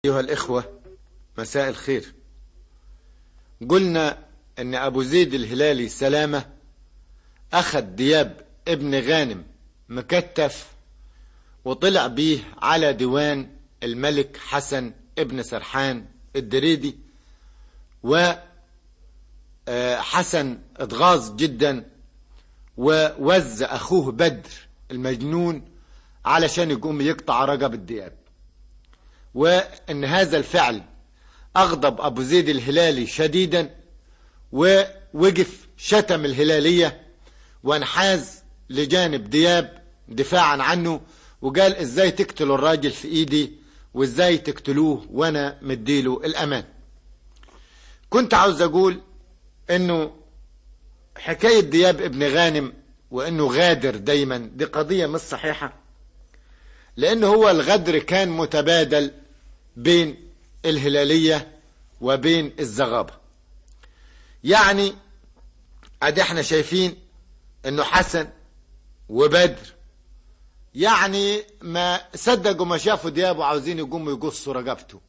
أيها الإخوة مساء الخير قلنا أن أبو زيد الهلالي سلامة أخذ دياب ابن غانم مكتف وطلع بيه على ديوان الملك حسن ابن سرحان الدريدي وحسن اتغاظ جدا ووز أخوه بدر المجنون علشان يقوم يقطع رقب الدياب وان هذا الفعل اغضب ابو زيد الهلالي شديدا ووقف شتم الهلالية وانحاز لجانب دياب دفاعا عنه وقال ازاي تقتلوا الراجل في ايدي وازاي تقتلوه وانا مديله الامان كنت عاوز اقول انه حكاية دياب ابن غانم وانه غادر دايما دي قضية مش صحيحة لأنه هو الغدر كان متبادل بين الهلالية وبين الزغابة يعني ادي احنا شايفين انه حسن وبدر يعني ما صدقوا ما شافوا دياب وعاوزين يقوموا يقصوا رقبته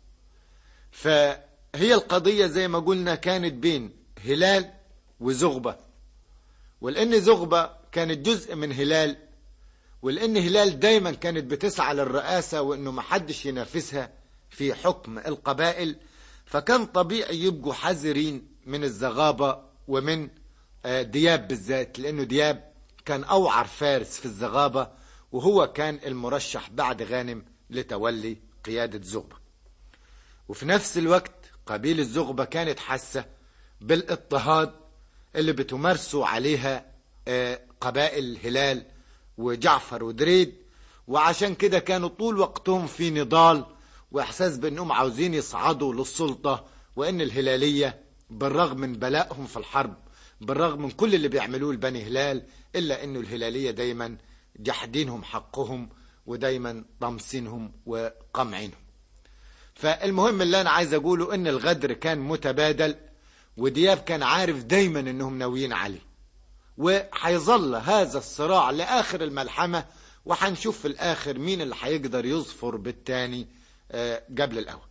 فهي القضية زي ما قلنا كانت بين هلال وزغبة ولأن زغبة كانت جزء من هلال ولأن هلال دايما كانت بتسعى للرئاسة وأنه ما حدش ينافسها في حكم القبائل فكان طبيعي يبقوا حذرين من الزغابة ومن دياب بالذات لأنه دياب كان أوعر فارس في الزغابة وهو كان المرشح بعد غانم لتولي قيادة زغبة وفي نفس الوقت قبيلة زغبة كانت حاسة بالاضطهاد اللي بتمارسوا عليها قبائل الهلال وجعفر ودريد وعشان كده كانوا طول وقتهم في نضال واحساس بانهم عاوزين يصعدوا للسلطة وان الهلالية بالرغم من بلائهم في الحرب بالرغم من كل اللي بيعملوه لبني هلال الا انه الهلالية دايما جحدينهم حقهم ودايما طمسينهم وقمعينهم فالمهم اللي انا عايز اقوله ان الغدر كان متبادل ودياب كان عارف دايما انهم ناويين عليه وهيظل هذا الصراع لآخر الملحمة وهنشوف في الآخر مين اللي هيقدر يظفر بالتاني قبل الأول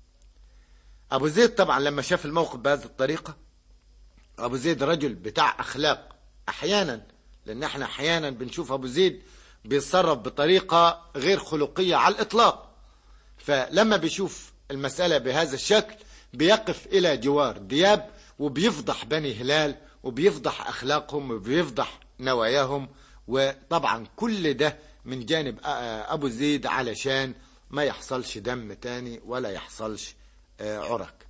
أبو زيد طبعا لما شاف الموقف بهذه الطريقة أبو زيد رجل بتاع أخلاق أحيانا لأن احنا أحيانا بنشوف أبو زيد بيتصرف بطريقة غير خلقية على الإطلاق فلما بيشوف المسألة بهذا الشكل بيقف إلى جوار دياب وبيفضح بني هلال وبيفضح أخلاقهم وبيفضح نواياهم وطبعا كل ده من جانب أبو زيد علشان ما يحصلش دم تاني ولا يحصلش عرك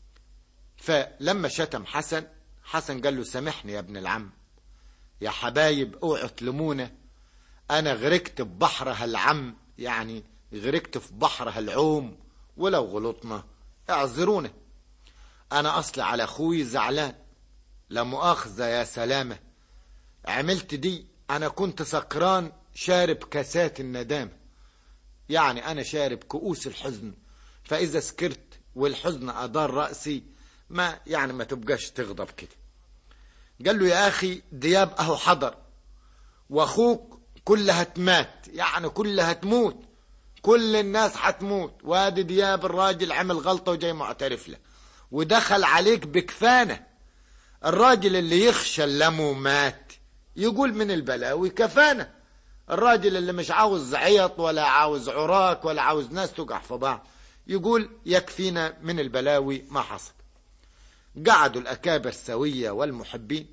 فلما شتم حسن حسن قال له سامحني يا ابن العم يا حبايب اوعوا تلمونا انا غرقت ببحرها العم يعني غرقت في بحرها العوم ولو غلطنا اعذرونا انا اصلي على اخوي زعلان لا مؤاخذة يا سلامة عملت دي أنا كنت سكران شارب كاسات الندامة يعني أنا شارب كؤوس الحزن فإذا سكرت والحزن أدار رأسي ما يعني ما تبقاش تغضب كده قال له يا أخي دياب أهو حضر وأخوك كلها تمات يعني كلها تموت كل الناس حتموت وادي دياب الراجل عمل غلطة وجاي معترف له ودخل عليك بكفانه الراجل اللي يخشى اللمو مات يقول من البلاوي كفانا الراجل اللي مش عاوز عيط ولا عاوز عراك ولا عاوز ناس تقع في بعض يقول يكفينا من البلاوي ما حصل قعدوا الأكابر سوية والمحبين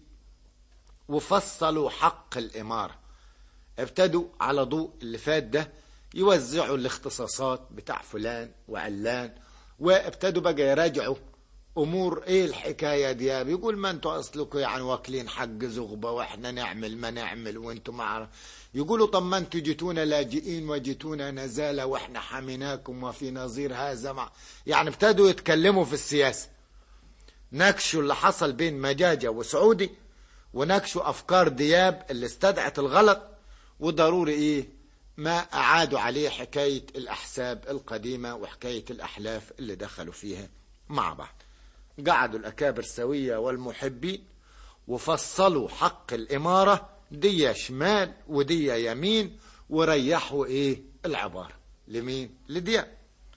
وفصلوا حق الإمارة ابتدوا على ضوء اللي فات ده يوزعوا الاختصاصات بتاع فلان وعلان وابتدوا بقى يراجعوا امور ايه الحكايه دي يقول ما انتوا اصلكم يعني واكلين حق زغبه واحنا نعمل ما نعمل وانتوا ما يقولوا طب ما انتوا جيتونا لاجئين وجيتونا نزاله واحنا حميناكم وفي نظير هذا مع يعني ابتدوا يتكلموا في السياسه نكشوا اللي حصل بين مجاجة وسعودي ونكشوا افكار دياب اللي استدعت الغلط وضروري ايه ما اعادوا عليه حكايه الاحساب القديمه وحكايه الاحلاف اللي دخلوا فيها مع بعض قعدوا الأكابر سوية والمحبين وفصلوا حق الإمارة دي شمال ودي يمين وريحوا إيه العبارة لمين لدياب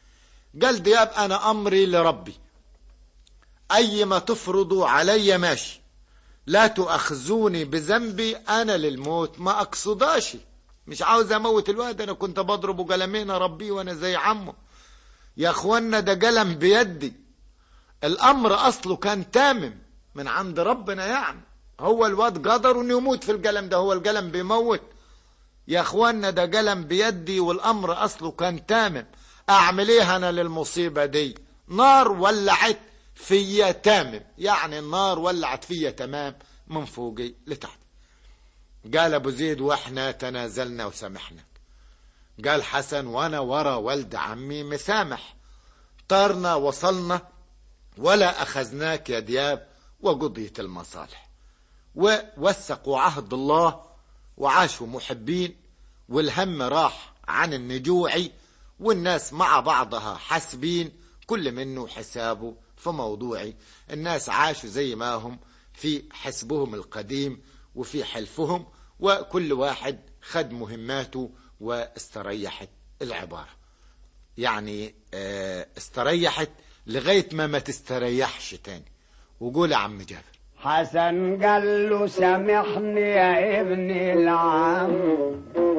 قال دياب انا امري لربي اي ما تفرضوا علي ماشي لا تؤخذوني بذنبي انا للموت ما اقصداش مش عاوز اموت الواد انا كنت بضربه قلمين ربي وانا زي عمه يا اخوانا ده قلم بيدي الامر اصله كان تامم من عند ربنا يعني هو الواد قدر انه يموت في القلم ده هو القلم بيموت يا اخوانا ده قلم بيدي والامر اصله كان تامم اعمل ايه انا للمصيبة دي نار ولعت فيا تامم يعني النار ولعت فيا تمام من فوقي لتحت قال ابو زيد واحنا تنازلنا وسامحنا قال حسن وانا ورا ولد عمي مسامح طارنا وصلنا ولا اخذناك يا دياب وقضيت المصالح ووثقوا عهد الله وعاشوا محبين والهم راح عن النجوعي والناس مع بعضها حاسبين كل منه حسابه في موضوعي الناس عاشوا زي ما هم في حسبهم القديم وفي حلفهم وكل واحد خد مهماته واستريحت العبارة يعني استريحت لغاية ما ما تستريحش تاني وقول يا عم جابر حسن قال له سامحني يا ابني العم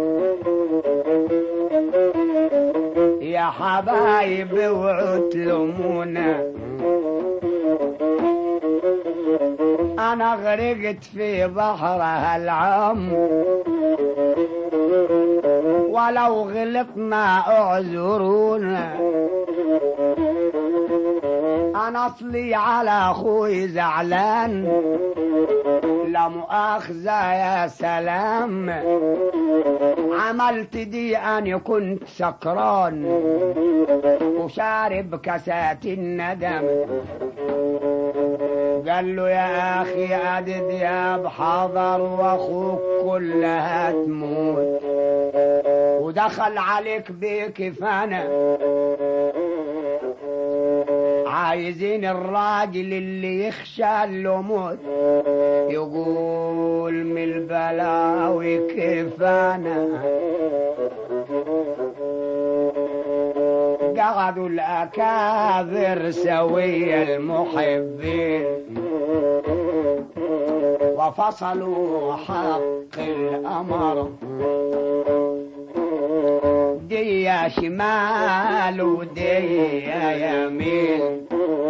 يا حبايب وعد لمونا انا غرقت في بحرها العم ولو غلطنا اعذرونا انا اصلي على اخوي زعلان لا مؤاخذة يا سلام عملت دي أنا كنت سكران وشارب كاسات الندم قال له يا أخي أدي دياب حضر وأخوك كلها تموت ودخل عليك بكفانة عايزين الراجل اللي يخشى الموت يقول من البلاوي كفانا قعدوا الأكابر سوي المحبين وفصلوا حق الأمر دي يا شمال ودي يا يمين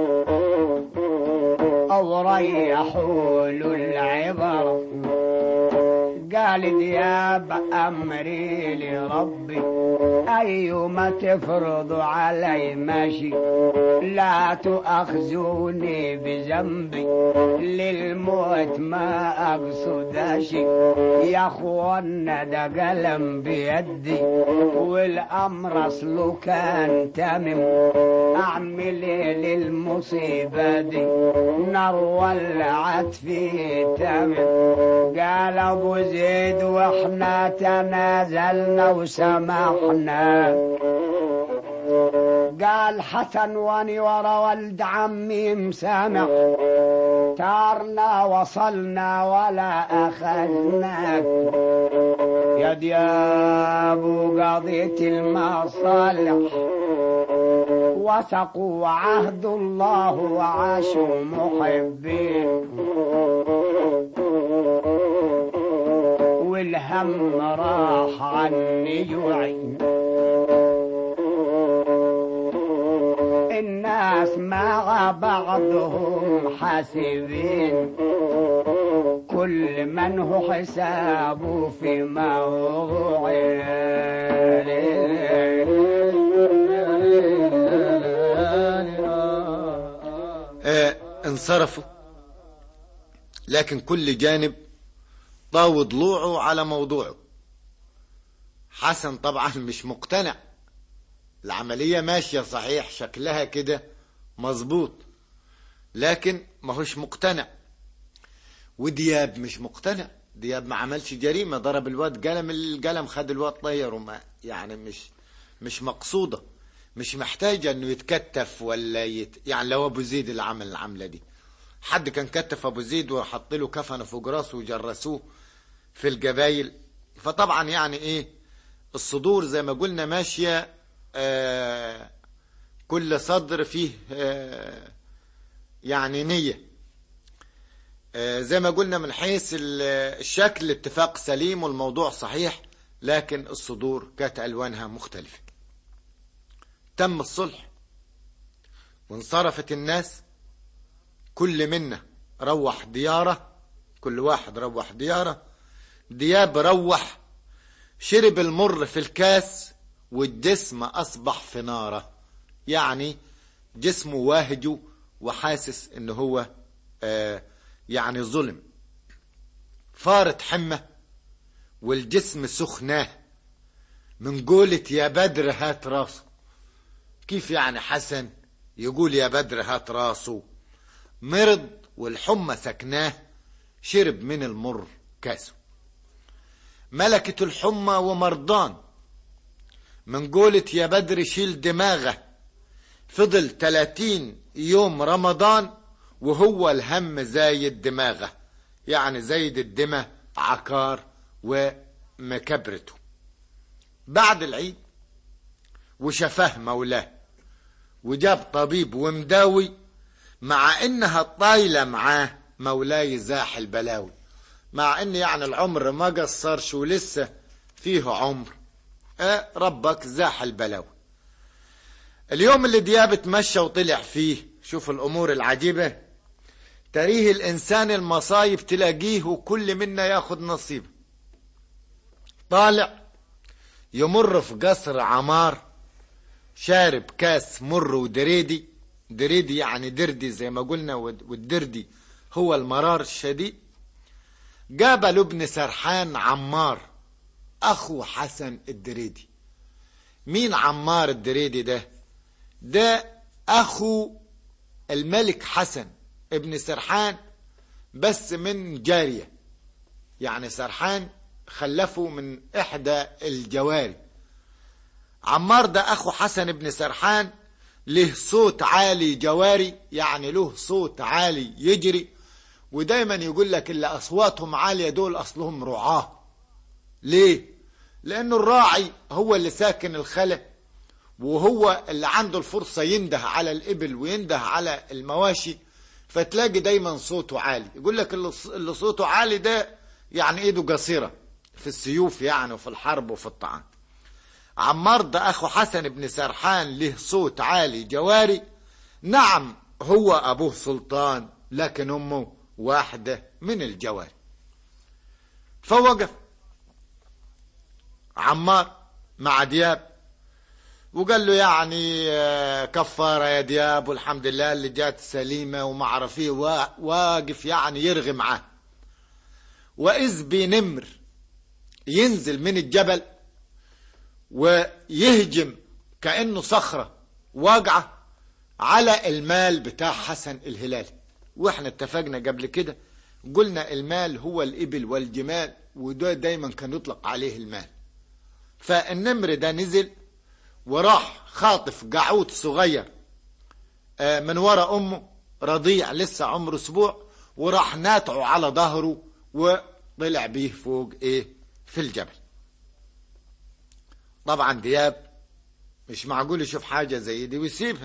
أو ريحوا له العبر قال دياب أمري لربي أيما تفرض علي ماشي لا تؤخذوني بذنبي للموت ما أقصد شيء يا أخوانا ده قلم بيدي والأمر أصله كان تمم أعمل إيه للمصيبة دي نار ولعت في تمم قال أبو زيد وإحنا تنازلنا وسمحنا قال حسن واني ورا ولد عمي مسامح تارنا وصلنا ولا أخذناك يا دياب قضيت المصالح وثقوا عهد الله وعاشوا محبين والهم راح عني جوعي الناس مع بعضهم حاسبين كل من هو حسابه في موضوعه آه انصرفوا لكن كل جانب طاوي ضلوعه على موضوعه حسن طبعا مش مقتنع العملية ماشية صحيح شكلها كده مظبوط لكن ما هوش مقتنع ودياب مش مقتنع دياب ما عملش جريمة ضرب الواد قلم القلم خد الواد طير وما يعني مش مش مقصودة مش محتاجة انه يتكتف ولا يت... يعني لو ابو زيد اللي عمل العملة دي حد كان كتف ابو زيد وحط له كفن فوق راسه وجرسوه في الجبايل فطبعا يعني ايه الصدور زي ما قلنا ماشيه آه كل صدر فيه آه، يعني نية آه، زي ما قلنا من حيث ال- الشكل اتفاق سليم والموضوع صحيح لكن الصدور كانت ألوانها مختلفة تم الصلح وانصرفت الناس كل منا روح دياره كل واحد روح دياره دياب روح شرب المر في الكاس والجسم أصبح في ناره يعني جسمه واهجه وحاسس ان هو آه يعني ظلم فارت حمة والجسم سخناه من قولة يا بدر هات راسه كيف يعني حسن يقول يا بدر هات راسه مرض والحمى سكناه شرب من المر كاسه ملكة الحمى ومرضان من قولة يا بدر شيل دماغه فضل 30 يوم رمضان وهو الهم زايد دماغه يعني زايد الدماء عكار ومكبرته بعد العيد وشفاه مولاه وجاب طبيب ومداوي مع انها طايله معاه مولاي زاح البلاوي مع ان يعني العمر ما قصرش ولسه فيه عمر أه ربك زاح البلاوي اليوم اللي دياب اتمشى وطلع فيه شوف الامور العجيبه تريه الانسان المصايب تلاقيه وكل منا ياخد نصيبه طالع يمر في قصر عمار شارب كاس مر ودريدي دريدي يعني دردي زي ما قلنا والدردي هو المرار الشديد قابل ابن سرحان عمار اخو حسن الدريدي مين عمار الدريدي ده ده اخو الملك حسن ابن سرحان بس من جارية يعني سرحان خلفه من احدى الجواري عمار ده اخو حسن بن سرحان له صوت عالي جواري يعني له صوت عالي يجري ودايما يقول لك اللي اصواتهم عاليه دول اصلهم رعاه ليه لانه الراعي هو اللي ساكن الخلا وهو اللي عنده الفرصه ينده على الابل وينده على المواشي فتلاقي دايما صوته عالي يقول لك اللي صوته عالي ده يعني ايده قصيره في السيوف يعني وفي الحرب وفي الطعام عمار ده اخو حسن بن سرحان له صوت عالي جواري نعم هو ابوه سلطان لكن امه واحدة من الجواري فوقف عمار مع دياب وقال له يعني كفارة يا دياب والحمد لله اللي جات سليمة وما عرفيه واقف يعني يرغي معاه وإذ بنمر ينزل من الجبل ويهجم كأنه صخرة واقعة على المال بتاع حسن الهلالي واحنا اتفقنا قبل كده قلنا المال هو الإبل والجمال وده دايما كان يطلق عليه المال فالنمر ده نزل وراح خاطف قعود صغير من ورا أمه رضيع لسه عمره أسبوع وراح ناتعه على ظهره وطلع بيه فوق إيه في الجبل طبعا دياب مش معقول يشوف حاجة زي دي ويسيبها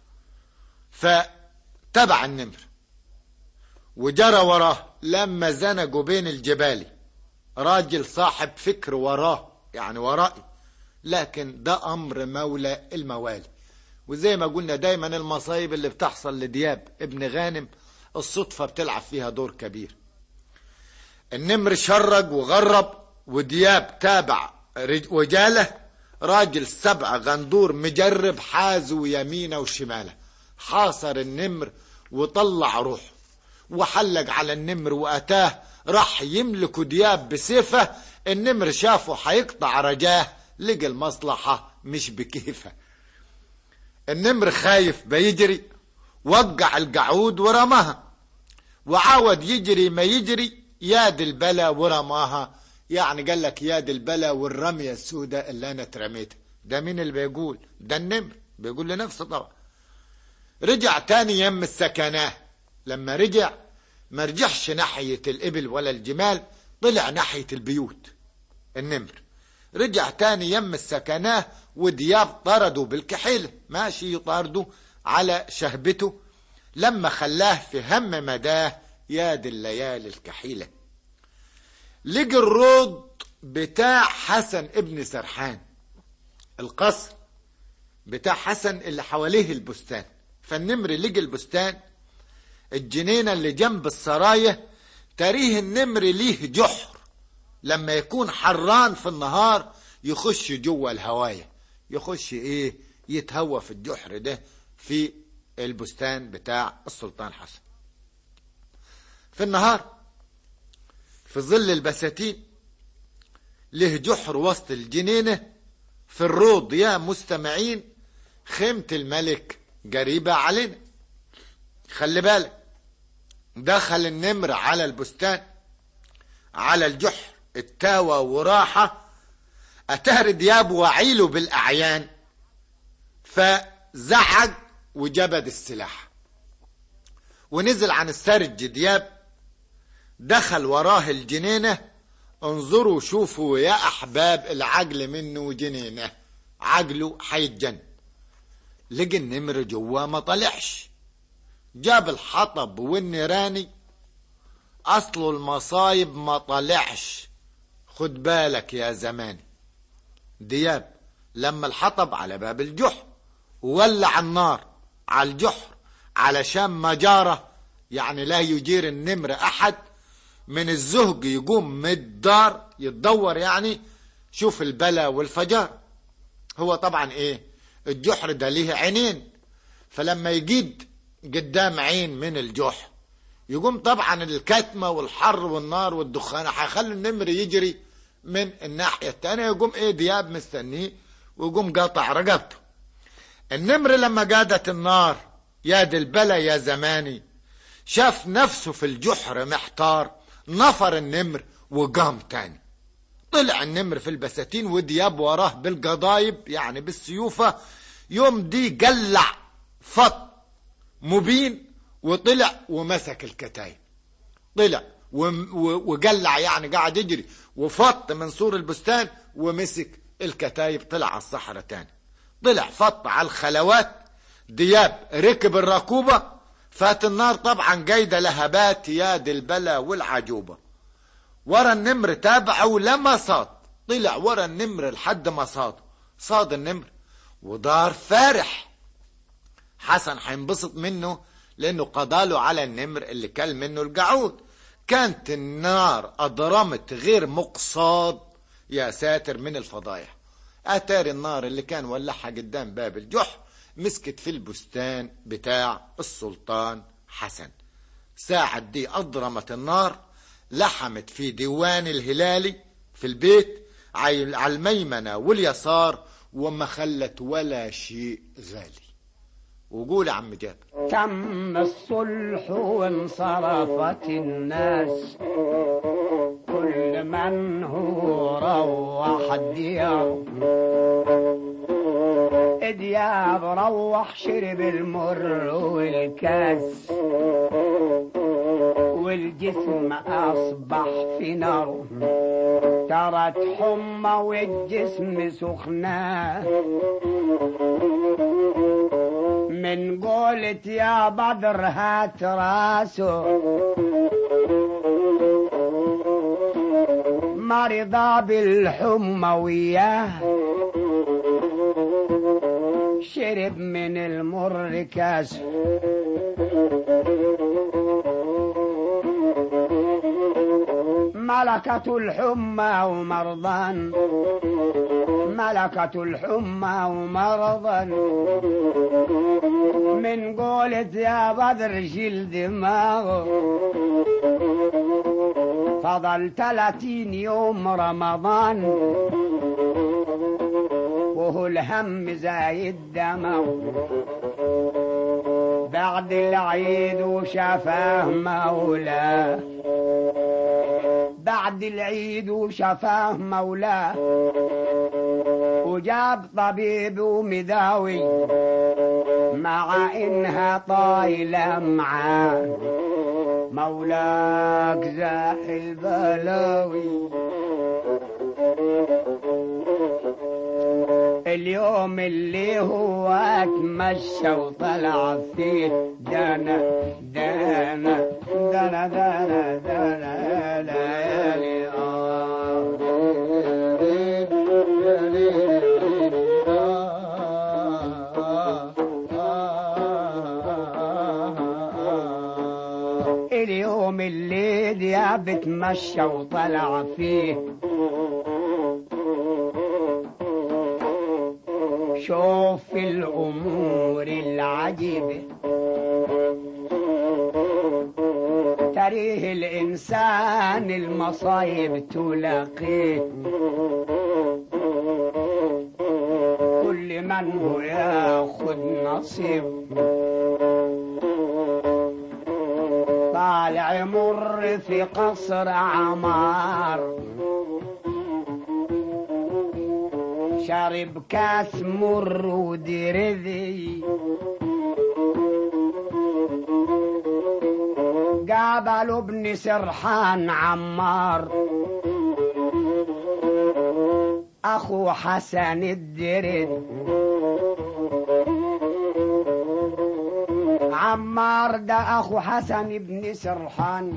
فتبع النمر وجرى وراه لما زنقوا بين الجبال راجل صاحب فكر وراه يعني ورائي لكن ده امر مولى الموالي وزي ما قلنا دايما المصايب اللي بتحصل لدياب ابن غانم الصدفة بتلعب فيها دور كبير النمر شرج وغرب ودياب تابع وجاله راجل سبع غندور مجرب حازوا يمينه وشماله حاصر النمر وطلع روحه وحلق على النمر واتاه راح يملك دياب بسيفه النمر شافه حيقطع رجاه لقى المصلحة مش بكيفه النمر خايف بيجري وقع القعود ورماها وعاود يجري ما يجري ياد البلا ورماها يعني قال لك ياد البلا والرمية السوداء اللي انا اترميتها ده مين اللي بيقول ده النمر بيقول لنفسه طبعا رجع تاني يم السكناه لما رجع ما رجعش ناحية الإبل ولا الجمال طلع ناحية البيوت النمر رجع تاني يم السكناه ودياب طرده بالكحيلة ماشي يطارده على شهبته لما خلاه في هم مداه يا دي الليالي الكحيلة لقي الروض بتاع حسن ابن سرحان القصر بتاع حسن اللي حواليه البستان فالنمر لقي البستان الجنينة اللي جنب السراية تاريه النمر ليه جحر لما يكون حران في النهار يخش جوه الهواية يخش ايه يتهوى في الجحر ده في البستان بتاع السلطان حسن في النهار في ظل البساتين له جحر وسط الجنينة في الروض يا مستمعين خيمة الملك قريبة علينا خلي بالك دخل النمر على البستان على الجحر التاوى وراحة أتهر دياب وعيله بالأعيان فزعج وجبد السلاح ونزل عن السرج دياب دخل وراه الجنينة انظروا شوفوا يا أحباب العجل منه جنينة عجله حيتجن لقي النمر جوا ما طلعش جاب الحطب والنيراني أصله المصايب ما طلعش خد بالك يا زماني دياب لما الحطب على باب الجحر وولع النار على الجحر علشان مجارة يعني لا يجير النمر أحد من الزهج يقوم من الدار يتدور يعني شوف البلا والفجار هو طبعا ايه الجحر ده ليه عينين فلما يجيد قدام عين من الجحر يقوم طبعا الكتمة والحر والنار والدخان هيخلي النمر يجري من الناحية التانية يقوم ايه دياب مستنيه ويقوم قاطع رقبته النمر لما قادت النار يا دي البلا يا زماني شاف نفسه في الجحر محتار نفر النمر وقام تاني طلع النمر في البساتين ودياب وراه بالقضايب يعني بالسيوفة يوم دي قلع فط مبين وطلع ومسك الكتايب طلع وقلع يعني قاعد يجري وفط من سور البستان ومسك الكتايب طلع على الصحراء تاني طلع فط على الخلوات دياب ركب الركوبة فات النار طبعا جايدة لهبات ياد البلا والعجوبة ورا النمر تابعه ولما صاد طلع ورا النمر لحد ما صاد صاد النمر ودار فارح حسن هينبسط منه لانه قضاله على النمر اللي كل منه القعود كانت النار اضرمت غير مقصاد يا ساتر من الفضايح اتار النار اللي كان ولعها قدام باب الجحر مسكت في البستان بتاع السلطان حسن ساعة دي أضرمت النار لحمت في ديوان الهلالي في البيت على الميمنة واليسار وما خلت ولا شيء غالي وقول يا عم جابر تم الصلح وانصرفت الناس كل من هو روح الديار دياب روح شرب المر والكاس والجسم أصبح في نار ترت حمى والجسم سخناه من قولت يا بدر هات راسه مرضى بالحمى وياه شرب من المر كاس ملكة الحمى ومرضا ملكة الحمى ومرضا من قولة يا بدر شيل دماغه فضل ثلاثين يوم رمضان وهو الهم زايد دمه بعد العيد وشفاه مولاه بعد العيد وشفاه مولاه وجاب طبيب ومداوي مع انها طايله معاه مولاك زاح البلاوي اليوم اللي هو اتمشى وطلع فيه دانا دانا دانا دانا دانا ليالي اليوم اللي ديا بتمشى وطلع فيه شوف الأمور العجيبة تريه الإنسان المصايب تلاقيه كل من هو ياخد نصيب طالع يمر في قصر عمار شرب كاس مر ودرذي قابلوا ابن سرحان عمار اخو حسن الدرد عمار ده اخو حسن بن سرحان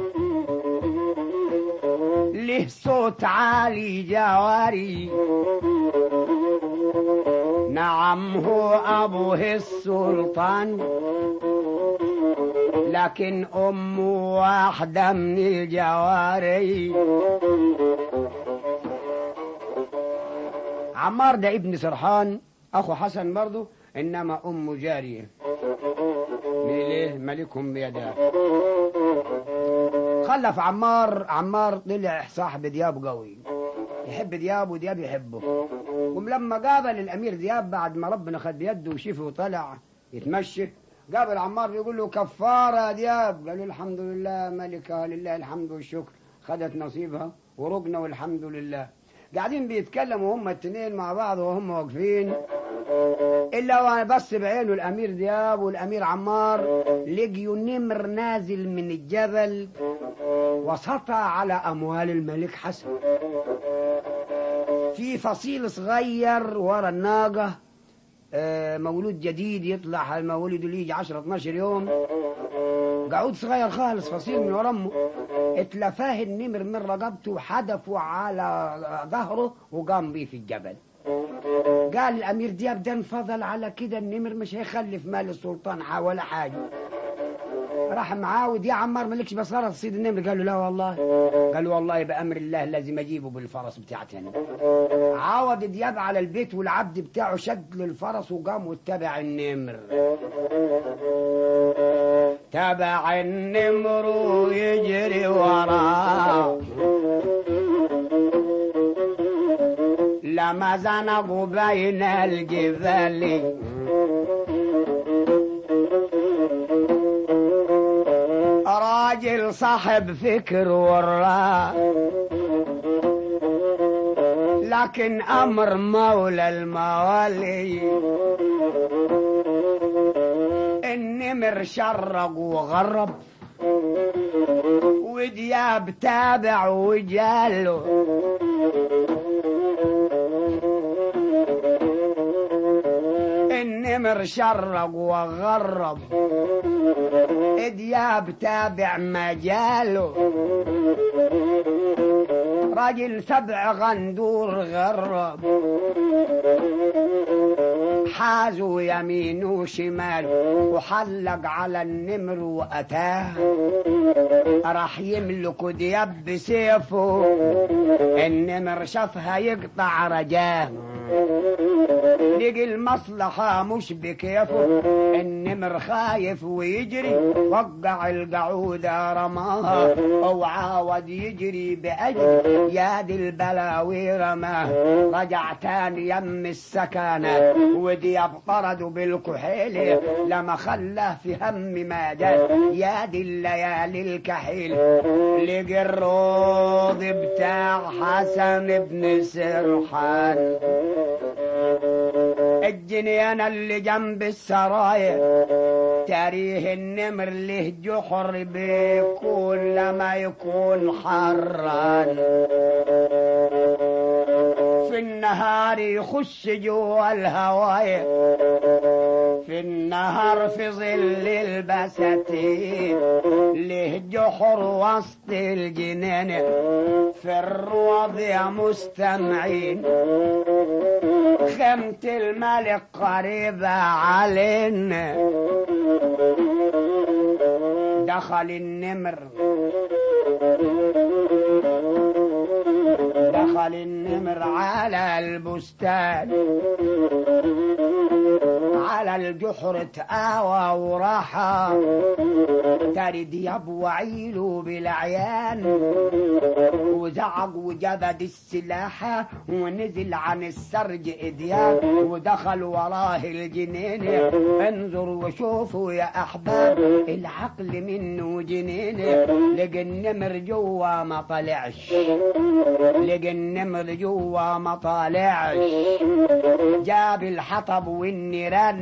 له صوت عالي جواري نعم هو ابوه السلطان لكن امه واحده من الجواري عمار ده ابن سرحان اخو حسن برضه انما امه جاريه ليه ملكهم بيدها خلف عمار عمار طلع صاحب دياب قوي يحب دياب ودياب يحبه ولما قابل الامير دياب بعد ما ربنا خد بيده وشفه وطلع يتمشى قابل عمار بيقول له كفاره يا دياب قال له الحمد لله ملكه لله الحمد والشكر خدت نصيبها ورقنا والحمد لله قاعدين بيتكلموا هم التنين مع بعض وهم واقفين الا وانا بس بعينه الامير دياب والامير عمار لقيوا نمر نازل من الجبل وسطع على اموال الملك حسن في فصيل صغير ورا الناقه آه، مولود جديد يطلع المولد اللي يجي 10 12 يوم قعود صغير خالص فصيل من ورا امه اتلفاه النمر من رقبته وحدفه على ظهره وقام بيه في الجبل قال الامير دياب ده انفضل على كده النمر مش هيخلف مال السلطان ح- ولا حاجه راح معاود يا عمار مالكش بصارة تصيد النمر قال له لا والله قال له والله بأمر الله لازم أجيبه بالفرس بتاعتي أنا عاود دياب على البيت والعبد بتاعه شد له الفرس وقام واتبع النمر تبع النمر ويجري وراه لما زنقوا بين الجبال راجل صاحب فكر وراه لكن امر مولى الموالي النمر شرق وغرب ودياب تابع وجاله النمر شرق وغرب دياب تابع مجاله راجل سبع غندور غرب حازوا يمين وشمال وحلق على النمر واتاه راح يملك دياب بسيفه النمر شافها يقطع رجاه لقي المصلحة مش بكيفه النمر خايف ويجري وقع القعودة رماها وعاود يجري بأجل ياد البلاوي رماه رجع تاني يم السكانة ودياب طرده بالكحيل لما خلاه في هم ما جاء ياد الليالي الكحيل لقي الروض بتاع حسن بن سرحان الجنينة اللي جنب السرايا تاريه النمر له جحر بيكون لما يكون حران في النهار يخش جوا الهواية في النهار في ظل البساتين له جحر وسط الجنان في الروض يا مستمعين خيمة الملك قريبة علينا دخل النمر دخل النمر على البستان على الجحر تآوى وراحة ترد يابو عيله بالعيان وزعق وجبد السلاحة ونزل عن السرج إديان ودخل وراه الجنين انظر وشوفوا يا أحباب العقل منه جنين لقى النمر جوا ما طلعش لقى النمر جوا ما طالعش جاب الحطب والنيران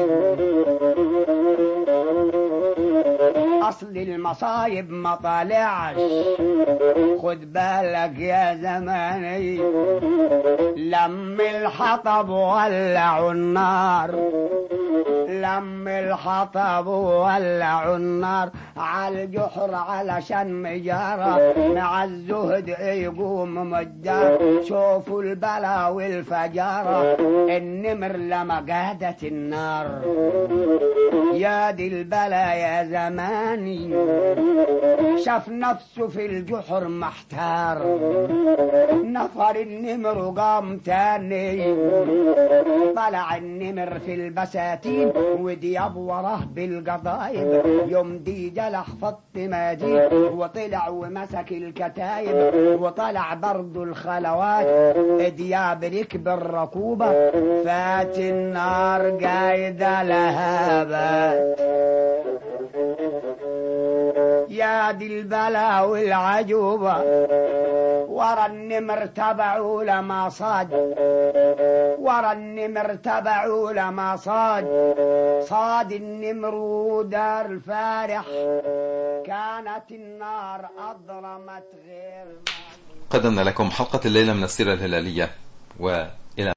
اصل المصايب ما طالعش خد بالك يا زماني لم الحطب ولعوا النار لم الحطب ولعوا النار على الجحر علشان مجارة مع الزهد يقوم مجار شوفوا البلا والفجارة النمر لما قادت النار يا دي البلا يا زماني شاف نفسه في الجحر محتار نفر النمر وقام تاني طلع النمر في البساتين ودياب وراه بالقضايب يوم دي جلح فط ماجيب وطلع ومسك الكتايب وطلع برضو الخلوات دياب ركب الركوبة فات النار قايدة لهابات يا دي البلا والعجوبة ورا النمر تبعوا لما صاد ورا النمر تبعوا لما صاد صاد النمر ودار الفارح كانت النار أضرمت غير قدمنا لكم حلقة الليلة من السيرة الهلالية وإلى